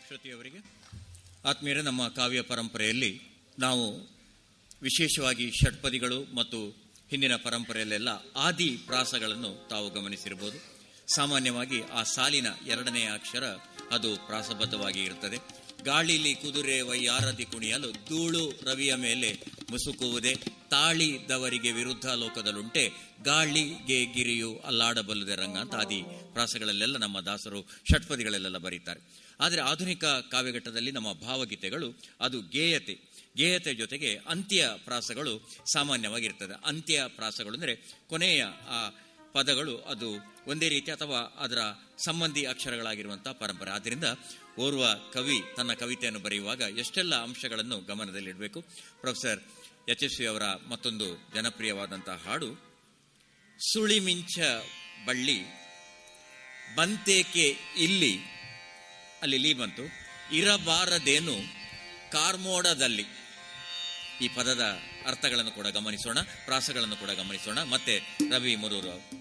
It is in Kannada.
ಶ್ರುತಿಯವರಿಗೆ ಆತ್ಮೀಯರೇ ನಮ್ಮ ಕಾವ್ಯ ಪರಂಪರೆಯಲ್ಲಿ ನಾವು ವಿಶೇಷವಾಗಿ ಷಟ್ಪದಿಗಳು ಮತ್ತು ಹಿಂದಿನ ಪರಂಪರೆಯಲ್ಲೆಲ್ಲ ಆದಿ ಪ್ರಾಸಗಳನ್ನು ತಾವು ಗಮನಿಸಿರಬಹುದು ಸಾಮಾನ್ಯವಾಗಿ ಆ ಸಾಲಿನ ಎರಡನೆಯ ಅಕ್ಷರ ಅದು ಪ್ರಾಸಬದ್ಧವಾಗಿ ಇರುತ್ತದೆ ಗಾಳಿಲಿ ಕುದುರೆ ವೈಯಾರತಿ ಕುಣಿಯಲು ಧೂಳು ರವಿಯ ಮೇಲೆ ಮುಸುಕುವುದೇ ತಾಳಿದವರಿಗೆ ವಿರುದ್ಧ ಲೋಕದಲ್ಲುಂಟೆ ಗಾಳಿಗೆ ಗಿರಿಯು ಅಲ್ಲಾಡಬಲ್ಲದೆ ರಂಗ ಅಂತ ಆದಿ ಪ್ರಾಸಗಳಲ್ಲೆಲ್ಲ ನಮ್ಮ ದಾಸರು ಷಟ್ಪದಿಗಳಲ್ಲೆಲ್ಲ ಬರೀತಾರೆ ಆದರೆ ಆಧುನಿಕ ಕಾವ್ಯಘಟ್ಟದಲ್ಲಿ ನಮ್ಮ ಭಾವಗೀತೆಗಳು ಅದು ಗೇಯತೆ ಗೇಯತೆ ಜೊತೆಗೆ ಅಂತ್ಯ ಪ್ರಾಸಗಳು ಸಾಮಾನ್ಯವಾಗಿರ್ತದೆ ಅಂತ್ಯ ಪ್ರಾಸಗಳು ಅಂದರೆ ಕೊನೆಯ ಆ ಪದಗಳು ಅದು ಒಂದೇ ರೀತಿ ಅಥವಾ ಅದರ ಸಂಬಂಧಿ ಅಕ್ಷರಗಳಾಗಿರುವಂತಹ ಪರಂಪರೆ ಆದ್ದರಿಂದ ಓರ್ವ ಕವಿ ತನ್ನ ಕವಿತೆಯನ್ನು ಬರೆಯುವಾಗ ಎಷ್ಟೆಲ್ಲ ಅಂಶಗಳನ್ನು ಗಮನದಲ್ಲಿಡಬೇಕು ಪ್ರೊಫೆಸರ್ ಎಚ್ ಎಸ್ ವಿ ಅವರ ಮತ್ತೊಂದು ಜನಪ್ರಿಯವಾದಂತಹ ಹಾಡು ಸುಳಿಮಿಂಚ ಬಳ್ಳಿ ಬಂತೇಕೆ ಇಲ್ಲಿ ಅಲ್ಲಿ ಲೀ ಬಂತು ಇರಬಾರದೇನು ಕಾರ್ಮೋಡದಲ್ಲಿ ಈ ಪದದ ಅರ್ಥಗಳನ್ನು ಕೂಡ ಗಮನಿಸೋಣ ಪ್ರಾಸಗಳನ್ನು ಕೂಡ ಗಮನಿಸೋಣ ಮತ್ತೆ ರವಿ ಮುರೂರು